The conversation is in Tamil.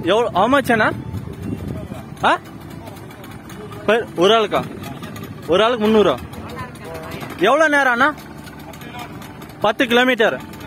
எவ்வளோ ஆமாச்சாண்ணா ஆ Per- ஒரு ஆளுக்கா ஒரு ஆளுக்கு முந்நூறுவா எவ்வளோ நேரம் அண்ணா பத்து கிலோமீட்டர்